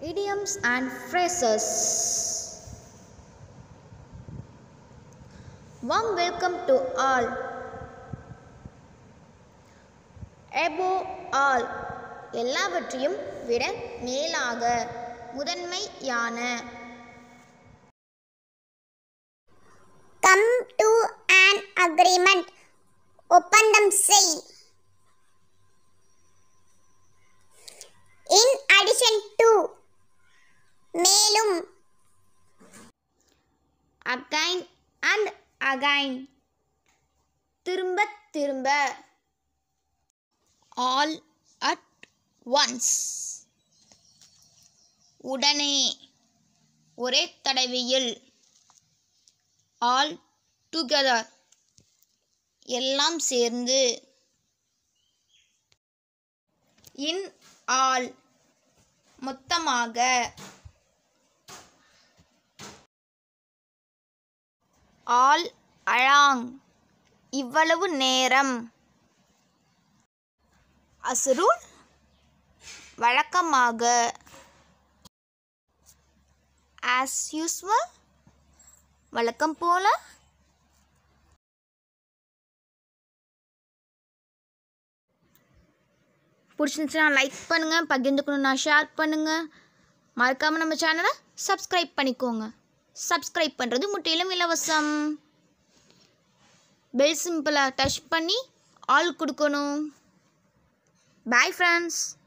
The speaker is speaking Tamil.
Idioms and phrases. Warm welcome to all. Above all. எல்லாவற்றையும் விட மேலாக முதன்மையான கம் டு an agreement ஒப்பந்தம் செய் in addition to மேலும் அகைன் அண்ட் அகைன் திரும்ப திரும்ப ஆல் அட் ஒன்ஸ் உடனே ஒரே தடவையில் ஆல் டுகெதர் எல்லாம் சேர்ந்து இன் ஆல் மொத்தமாக ஆல் அழாங் இவ்வளவு நேரம் அசுருள் வழக்கமாக ஆஸ் யூஸ்வல் வழக்கம் போல பிடிச்சிருந்துச்சுன்னா லைக் பண்ணுங்கள் பகிர்ந்துக்கணும்னா ஷேர் பண்ணுங்கள் மறக்காமல் நம்ம சேனலை சப்ஸ்கிரைப் பண்ணிக்கோங்க சப்ஸ்கிரைப் பண்ணுறது முற்றிலும் இலவசம் பெல் சிம்பிளை டச் பண்ணி ஆள் கொடுக்கணும் பாய் ஃப்ரெண்ட்ஸ்